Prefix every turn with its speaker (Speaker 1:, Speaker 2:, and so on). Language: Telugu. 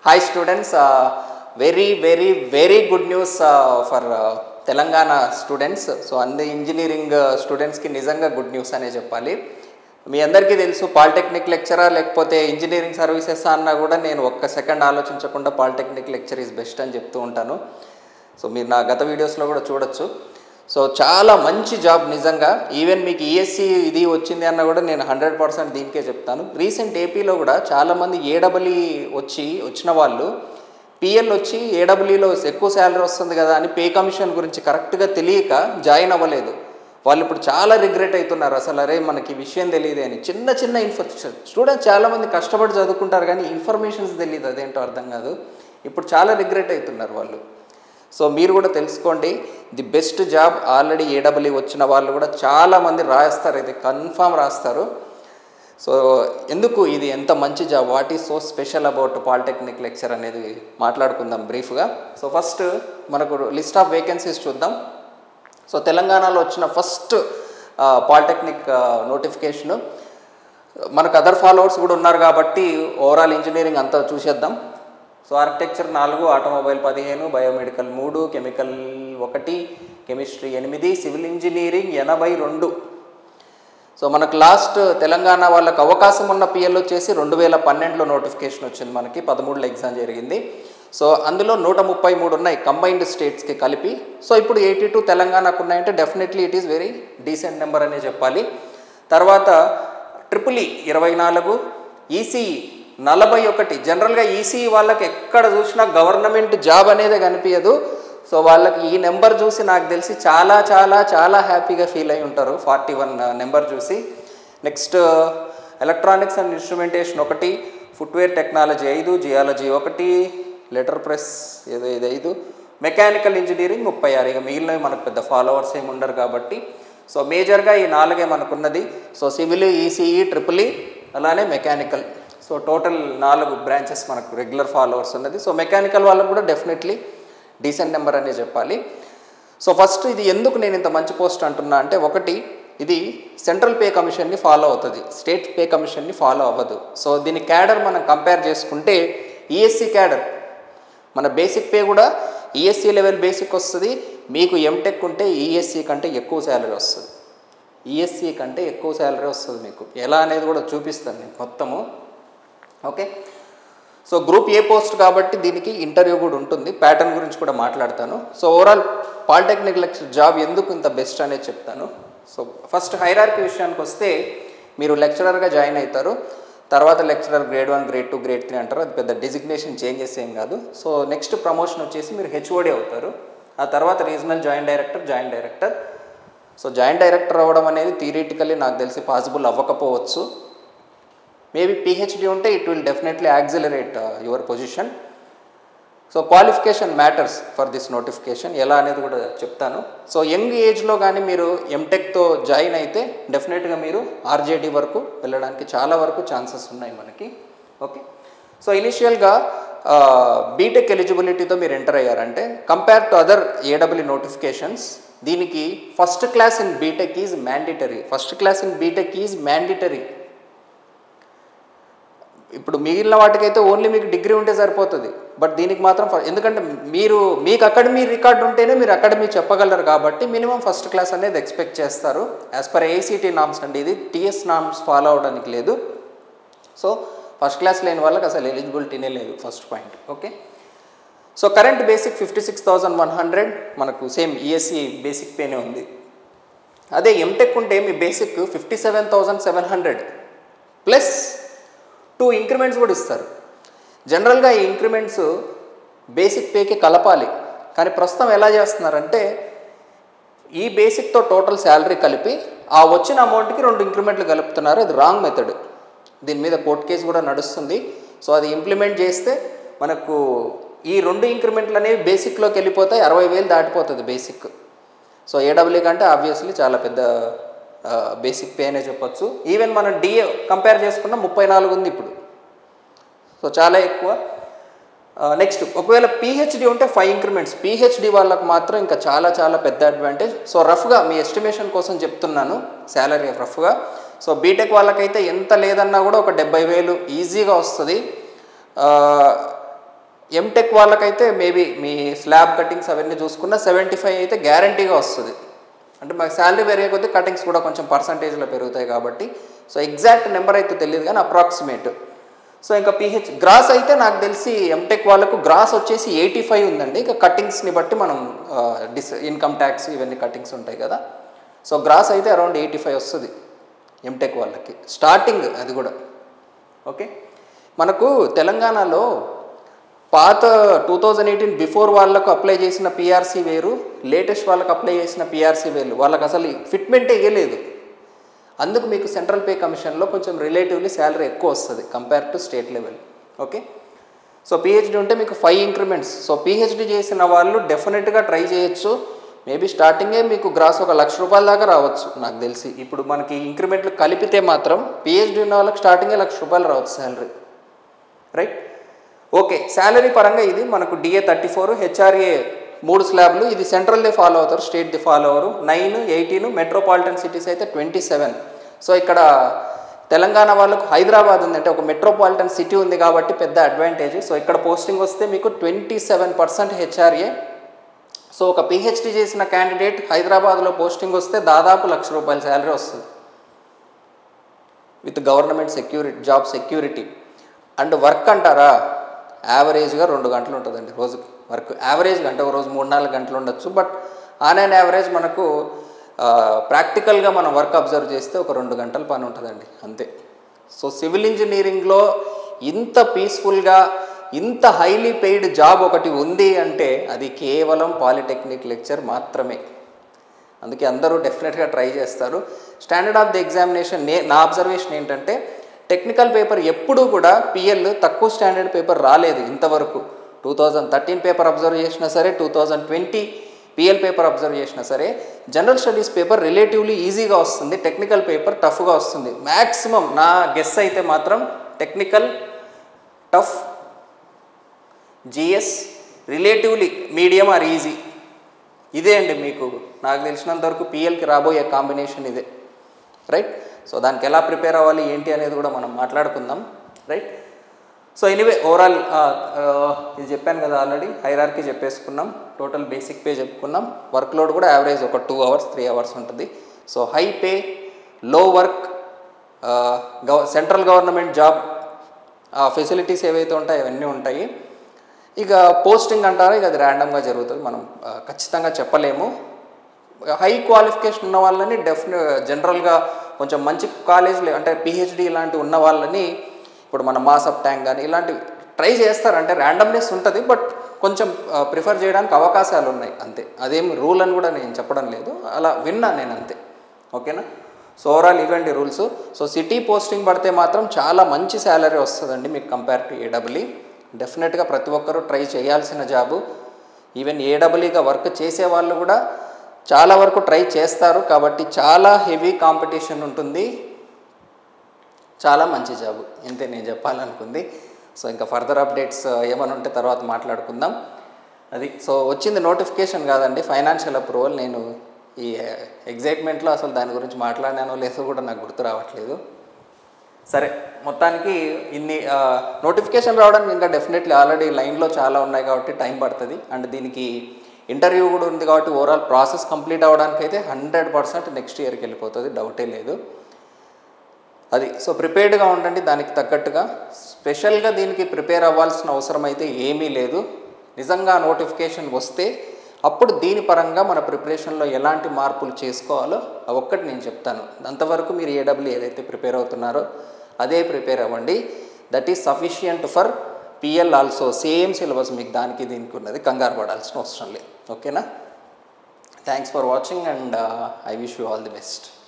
Speaker 1: hi students very very very good news for Telangana students so అన్ని ఇంజనీరింగ్ స్టూడెంట్స్కి నిజంగా గుడ్ న్యూస్ అనే చెప్పాలి మీ అందరికీ తెలుసు పాలిటెక్నిక్ లెక్చరా లేకపోతే ఇంజనీరింగ్ సర్వీసెస్ అన్నా కూడా నేను ఒక్క సెకండ్ ఆలోచించకుండా పాలిటెక్నిక్ లెక్చర్ ఈజ్ బెస్ట్ అని చెప్తూ ఉంటాను సో మీరు నా గత వీడియోస్లో కూడా చూడొచ్చు సో చాలా మంచి జాబ్ నిజంగా ఈవెన్ మీకు ఈఎస్సి ఇది వచ్చింది అన్న కూడా నేను హండ్రెడ్ పర్సెంట్ దీనికే చెప్తాను రీసెంట్ ఏపీలో కూడా చాలామంది ఏడబ్ల్యూ వచ్చి వచ్చిన వాళ్ళు పిఎల్ వచ్చి ఏడబ్ల్యూలో ఎక్కువ శాలరీ వస్తుంది కదా అని పే కమిషన్ గురించి కరెక్ట్గా తెలియక జాయిన్ అవ్వలేదు వాళ్ళు ఇప్పుడు చాలా రిగ్రెట్ అవుతున్నారు అసలు అరే మనకి విషయం తెలియదు అని చిన్న చిన్న ఇన్ఫర్మేషన్ స్టూడెంట్స్ చాలామంది కష్టపడి చదువుకుంటారు కానీ ఇన్ఫర్మేషన్స్ తెలియదు అదేంటో అర్థం కాదు ఇప్పుడు చాలా రిగ్రెట్ అవుతున్నారు వాళ్ళు సో మీరు కూడా తెలుసుకోండి the best job already A W వచ్చిన వాళ్ళు కూడా చాలామంది రాస్తారు ఇది కన్ఫామ్ రాస్తారు సో ఎందుకు ఇది ఎంత మంచి job what is so special about polytechnic lecture అనేది మాట్లాడుకుందాం బ్రీఫ్గా సో ఫస్ట్ మనకు లిస్ట్ ఆఫ్ వేకెన్సీస్ చూద్దాం సో తెలంగాణలో వచ్చిన ఫస్ట్ పాలిటెక్నిక్ నోటిఫికేషను మనకు అదర్ ఫాలోవర్స్ కూడా ఉన్నారు కాబట్టి ఓవరాల్ ఇంజనీరింగ్ అంతా చూసేద్దాం సో ఆర్కిటెక్చర్ నాలుగు ఆటోమొబైల్ పదిహేను బయోమెడికల్ మూడు కెమికల్ ఒకటి కెమిస్ట్రీ ఎనిమిది సివిల్ ఇంజనీరింగ్ ఎనభై రెండు సో మనకు లాస్ట్ తెలంగాణ వాళ్ళకి అవకాశం ఉన్న పిఎల్ వచ్చేసి రెండు వేల పన్నెండులో నోటిఫికేషన్ వచ్చింది మనకి పదమూడులో ఎగ్జామ్ జరిగింది సో అందులో నూట ముప్పై మూడు ఉన్నాయి కంబైన్డ్ స్టేట్స్కి కలిపి సో ఇప్పుడు ఎయిటీ టూ తెలంగాణకు ఉన్నాయంటే definitely it is very decent number అనే చెప్పాలి తర్వాత ట్రిపుల్ ఈ ఇరవై నాలుగు ఈసీఈ నలభై ఒకటి జనరల్గా ఈసీఈ వాళ్ళకి ఎక్కడ చూసినా గవర్నమెంట్ జాబ్ అనేది కనిపించదు సో వాళ్ళకి ఈ నెంబర్ చూసి నాకు తెలిసి చాలా చాలా చాలా హ్యాపీగా ఫీల్ అయి ఉంటారు ఫార్టీ వన్ నెంబర్ చూసి నెక్స్ట్ ఎలక్ట్రానిక్స్ అండ్ ఇన్స్ట్రుమెంటేషన్ ఒకటి ఫుట్వేర్ టెక్నాలజీ ఐదు జియాలజీ ఒకటి లెటర్ ప్రెస్ ఏదో ఇది ఐదు మెకానికల్ ఇంజనీరింగ్ ముప్పై ఆరు ఇక మిగిలినవి మనకు పెద్ద ఫాలోవర్స్ ఏమి ఉండరు కాబట్టి సో మేజర్గా ఈ నాలుగే మనకున్నది so civil ECE triple E అలానే మెకానికల్ సో టోటల్ నాలుగు బ్రాంచెస్ మనకు రెగ్యులర్ ఫాలోవర్స్ ఉన్నది సో మెకానికల్ వాళ్ళకు కూడా డెఫినెట్లీ డీసెంట్ నెంబర్ అనే చెప్పాలి సో ఫస్ట్ ఇది ఎందుకు నేను ఇంత మంచి పోస్ట్ అంటున్నా అంటే ఒకటి ఇది సెంట్రల్ పే కమిషన్ని ఫాలో అవుతుంది స్టేట్ పే కమిషన్ని ఫాలో అవ్వదు సో దీని క్యాడర్ మనం కంపేర్ చేసుకుంటే ఈఎస్సి క్యాడర్ మన బేసిక్ పే కూడా ఈఎస్సి లెవెల్ బేసిక్ వస్తుంది మీకు ఎంటెక్ ఉంటే ఈఎస్సి కంటే ఎక్కువ శాలరీ వస్తుంది ఈఎస్సి కంటే ఎక్కువ శాలరీ వస్తుంది మీకు ఎలా అనేది కూడా చూపిస్తాను నేను మొత్తము okay so group A post కాబట్టి దీనికి ఇంటర్వ్యూ కూడా ఉంటుంది ప్యాటర్న్ గురించి కూడా మాట్లాడతాను so overall polytechnic lecture job ఎందుకు ఇంత బెస్ట్ అనేది చెప్తాను సో ఫస్ట్ హైరార్కీ విషయానికి వస్తే మీరు లెక్చరర్గా జాయిన్ అవుతారు తర్వాత lecturer grade one grade two grade three అంటారు అది పెద్ద డిజిగ్నేషన్ చేంజెస్ ఏం కాదు సో నెక్స్ట్ ప్రమోషన్ వచ్చేసి మీరు హెచ్ఓడి అవుతారు ఆ తర్వాత regional joint director joint director so joint director అవ్వడం అనేది థియరిటికల్లీ నాకు తెలిసి పాసిబుల్ అవ్వకపోవచ్చు మేబీ పిహెచ్డి ఉంటే it will definitely accelerate your position so qualification matters for this notification ఎలా అనేది కూడా చెప్తాను సో యంగ్ ఏజ్లో కానీ మీరు ఎంటెక్తో జాయిన్ అయితే డెఫినెట్గా మీరు ఆర్జేడీ వరకు వెళ్ళడానికి చాలా వరకు ఛాన్సెస్ ఉన్నాయి మనకి ఓకే సో ఇనిషియల్గా బీటెక్ ఎలిజిబిలిటీతో మీరు ఎంటర్ అయ్యారంటే compare to other AW notifications దీనికి first class in BTech is mandatory first class in BTech is mandatory ఇప్పుడు మిగిలిన వాటికైతే ఓన్లీ మీకు డిగ్రీ ఉంటే సరిపోతుంది బట్ దీనికి మాత్రం ఎందుకంటే మీరు మీకు అకాడమీ రికార్డు ఉంటేనే మీరు అకాడమీ చెప్పగలరు కాబట్టి మినిమం ఫస్ట్ క్లాస్ అనేది ఎక్స్పెక్ట్ చేస్తారు యాజ్ పర్ ఏసీటీ నామ్స్ అండి ఇది టీఎస్ నామ్స్ ఫాలో అవడానికి లేదు సో ఫస్ట్ క్లాస్ లేని వాళ్ళకి అసలు ఎలిజిబిలిటీనే లేదు first point okay so current basic fifty six thousand one hundred మనకు సేమ్ ఈఎస్సి బేసిక్ పేనే ఉంది అదే ఎంటెక్ ఉంటే మీ basic fifty seven thousand seven hundred plus two increments కూడా ఇస్తారు జనరల్గా ఈ ఇంక్రిమెంట్స్ బేసిక్ పేకి కలపాలి కానీ ప్రస్తుతం ఎలా చేస్తున్నారంటే ఈ బేసిక్తో టోటల్ శాలరీ కలిపి ఆ వచ్చిన అమౌంట్కి రెండు ఇంక్రిమెంట్లు కలుపుతున్నారు అది రాంగ్ మెథడ్ దీని మీద కోర్ట్ కేసు కూడా నడుస్తుంది సో అది ఇంప్లిమెంట్ చేస్తే మనకు ఈ రెండు ఇంక్రిమెంట్లు అనేవి బేసిక్లోకి వెళ్ళిపోతాయి అరవై వేలు దాటిపోతుంది బేసిక్ సో ఏడబ్ల్యూ కంటే ఆబ్వియస్లీ చాలా పెద్ద బేసిక్ పే అనే చెప్పొచ్చు ఈవెన్ మనం డిఏ కంపేర్ చేసుకున్న ముప్పై నాలుగు ఉంది ఇప్పుడు సో చాలా ఎక్కువ నెక్స్ట్ ఒకవేళ పిహెచ్డి ఉంటే ఫైవ్ ఇంక్రిమెంట్స్ పిహెచ్డి వాళ్ళకు మాత్రం ఇంకా చాలా చాలా పెద్ద అడ్వాంటేజ్ సో రఫ్గా మీ ఎస్టిమేషన్ కోసం చెప్తున్నాను శాలరీ రఫ్గా సో బీటెక్ వాళ్ళకైతే ఎంత లేదన్నా కూడా ఒక డెబ్బై వేలు ఈజీగా వస్తుంది ఎంటెక్ వాళ్ళకైతే మేబీ మీ స్లాబ్ కటింగ్స్ అవన్నీ చూసుకున్న సెవెంటీ ఫైవ్ అయితే గ్యారంటీగా వస్తుంది అంటే మాకు శాలరీ పెరిగే కొద్దీ కటింగ్స్ కూడా కొంచెం పర్సంటేజ్లో పెరుగుతాయి కాబట్టి సో ఎగ్జాక్ట్ నెంబర్ అయితే తెలియదు కానీ అప్రాక్సిమేట్ సో ఇంకా పిహెచ్ గ్రాస్ అయితే నాకు తెలిసి ఎంటెక్ వాళ్ళకు గ్రాస్ వచ్చేసి ఎయిటీ ఫైవ్ ఉందండి ఇంకా కటింగ్స్ని బట్టి మనం డిస్ ఇన్కమ్ ట్యాక్స్ ఇవన్నీ కటింగ్స్ ఉంటాయి కదా సో గ్రాస్ అయితే అరౌండ్ ఎయిటీ ఫైవ్ వస్తుంది ఎంటెక్ వాళ్ళకి స్టార్టింగ్ అది కూడా ఓకే మనకు తెలంగాణలో పాత టూ థౌజండ్ ఎయిటీన్ బిఫోర్ వాళ్ళకు అప్లై చేసిన పిఆర్సీ వేరు లేటెస్ట్ వాళ్ళకు అప్లై చేసిన పిఆర్సీ వేరు వాళ్ళకి అసలు ఫిట్మెంటే ఇవ్వలేదు అందుకు మీకు సెంట్రల్ పే కమిషన్లో కొంచెం రిలేటివ్లీ శాలరీ ఎక్కువ వస్తుంది compare to state level okay so PhD ఉంటే మీకు ఫైవ్ ఇంక్రిమెంట్స్ సో పిహెచ్డి చేసిన వాళ్ళు డెఫినెట్గా ట్రై చేయొచ్చు మేబీ స్టార్టింగే మీకు గ్రాస్ ఒక లక్ష రూపాయల దాకా రావచ్చు నాకు తెలిసి ఇప్పుడు మనకి ఇంక్రిమెంట్లు కలిపితే మాత్రం పిహెచ్డి ఉన్న వాళ్ళకి స్టార్టింగే లక్ష రూపాయలు రావచ్చు శాలరీ రైట్ ఓకే శాలరీ పరంగా ఇది మనకు డిఏ థర్టీ ఫోర్ హెచ్ఆర్ఏ మూడు స్లాబ్లు ఇది సెంట్రల్దే ఫాలో అవుతారు స్టేట్ది ఫాలో అవరు నైన్ ఎయిటీన్ మెట్రోపాలిటన్ సిటీస్ అయితే ట్వంటీ సెవెన్ సో ఇక్కడ తెలంగాణ వాళ్ళకు హైదరాబాద్ ఉంది అంటే ఒక మెట్రోపాలిటన్ సిటీ ఉంది కాబట్టి పెద్ద అడ్వాంటేజ్ సో ఇక్కడ పోస్టింగ్ వస్తే మీకు twenty seven percent HRA so ఒక పిహెచ్డి చేసిన క్యాండిడేట్ హైదరాబాద్లో పోస్టింగ్ వస్తే దాదాపు లక్ష రూపాయల శాలరీ వస్తుంది with government security job security and work అంటారా యావరేజ్గా రెండు గంటలు ఉంటుందండి రోజుకి వర్క్ యావరేజ్ అంటే ఒక రోజు మూడు నాలుగు గంటలు ఉండొచ్చు బట్ ఆన్ అండ్ యావరేజ్ మనకు ప్రాక్టికల్గా మనం వర్క్ అబ్జర్వ్ చేస్తే ఒక రెండు గంటల పని ఉంటుందండి అంతే సో సివిల్ ఇంజనీరింగ్లో ఇంత పీస్ఫుల్గా ఇంత హైలీ పెయిడ్ జాబ్ ఒకటి ఉంది అంటే అది కేవలం పాలిటెక్నిక్ లెక్చర్ మాత్రమే అందుకే అందరూ డెఫినెట్గా ట్రై చేస్తారు స్టాండర్డ్ ఆఫ్ ది ఎగ్జామినేషన్ నే నా అబ్జర్వేషన్ ఏంటంటే టెక్నికల్ పేపర్ ఎప్పుడూ కూడా పిఎల్ తక్కువ స్టాండర్డ్ పేపర్ రాలేదు ఇంతవరకు two thousand thirteen paper observe చేసినా సరే two thousand twenty PL paper observe చేసినా సరే జనరల్ స్టడీస్ పేపర్ రిలేటివ్లీ ఈజీగా వస్తుంది టెక్నికల్ పేపర్ టఫ్గా వస్తుంది మ్యాక్సిమం నా గెస్ అయితే మాత్రం technical tough GS relatively medium or easy ఇదే అండి మీకు నాకు తెలిసినంత వరకు పిఎల్కి రాబోయే కాంబినేషన్ ఇదే రైట్ సో దానికి ఎలా ప్రిపేర్ అవ్వాలి ఏంటి అనేది కూడా మనం మాట్లాడుకుందాం రైట్ సో ఎనీవే ఓవరాల్ ఇది చెప్పాను కదా ఆల్రెడీ హైరార్కీ చెప్పేసుకున్నాం టోటల్ బేసిక్ పే చెప్పుకున్నాం వర్క్ లోడ్ కూడా యావరేజ్ ఒక టూ అవర్స్ త్రీ అవర్స్ ఉంటుంది so high pay low work గవ సెంట్రల్ గవర్నమెంట్ జాబ్ ఫెసిలిటీస్ ఏవైతే ఉంటాయో అవన్నీ ఉంటాయి ఇక పోస్టింగ్ అంటారా ఇక అది ర్యాండమ్గా జరుగుతుంది మనం ఆ, ఖచ్చితంగా చెప్పలేము హై క్వాలిఫికేషన్ ఉన్న వాళ్ళని డెఫినె జనరల్గా కొంచెం మంచి కాలేజీలు అంటే పిహెచ్డి ఇలాంటివి ఉన్న వాళ్ళని ఇప్పుడు మన మాసప్ ట్యాంక్ కానీ ఇలాంటివి ట్రై చేస్తారు అంటే ర్యాండమ్నెస్ ఉంటుంది బట్ కొంచెం ప్రిఫర్ చేయడానికి అవకాశాలు ఉన్నాయి అంతే అదేం రూల్ అని కూడా నేను చెప్పడం లేదు అలా విన్నా నేను అంతే ఓకేనా సో ఓవరాల్ ఇవ్వండి రూల్స్ సో సిటీ పోస్టింగ్ పడితే మాత్రం చాలా మంచి శాలరీ వస్తుందండి మీకు కంపేర్ టు ఏడబ్ల్యూ డెఫినెట్గా ప్రతి ఒక్కరూ ట్రై చేయాల్సిన జాబు ఈవెన్ ఏడబ్ల్యూగా వర్క్ చేసే వాళ్ళు కూడా చాలా వరకు ట్రై చేస్తారు కాబట్టి చాలా హెవీ కాంపిటీషన్ ఉంటుంది చాలా మంచి జాబు ఇంతే నేను చెప్పాలనుకుంది సో ఇంకా ఫర్దర్ అప్డేట్స్ ఏమైనా ఉంటే తర్వాత మాట్లాడుకుందాం అది సో వచ్చింది నోటిఫికేషన్ కాదండి ఫైనాన్షియల్ అప్రూవల్ నేను ఈ ఎగ్జైట్మెంట్లో అసలు దాని గురించి మాట్లాడినానో లేదో కూడా నాకు గుర్తు రావట్లేదు సరే మొత్తానికి ఇన్ని నోటిఫికేషన్ రావడానికి ఇంకా డెఫినెట్లీ ఆల్రెడీ లైన్లో చాలా ఉన్నాయి కాబట్టి టైం పడుతుంది అండ్ దీనికి ఇంటర్వ్యూ కూడా ఉంది కాబట్టి ఓవరాల్ ప్రాసెస్ కంప్లీట్ అవ్వడానికి అయితే హండ్రెడ్ పర్సెంట్ నెక్స్ట్ ఇయర్కి వెళ్ళిపోతుంది డౌటే లేదు అది సో ప్రిపేర్డ్గా ఉండండి దానికి తగ్గట్టుగా స్పెషల్గా దీనికి ప్రిపేర్ అవ్వాల్సిన అవసరం అయితే ఏమీ లేదు నిజంగా నోటిఫికేషన్ వస్తే అప్పుడు దీని పరంగా మన ప్రిపరేషన్లో ఎలాంటి మార్పులు చేసుకోవాలో ఆ ఒక్కటి నేను చెప్తాను అంతవరకు మీరు ఏడబ్ల్యూ ఏదైతే ప్రిపేర్ అవుతున్నారో అదే ప్రిపేర్ అవ్వండి that is sufficient for PL also same syllabus మీకు దానికి దీనికి ఉన్నది కంగారు పడాల్సిన అవసరం లేదు ఓకేనా thanks for watching and I wish you all the best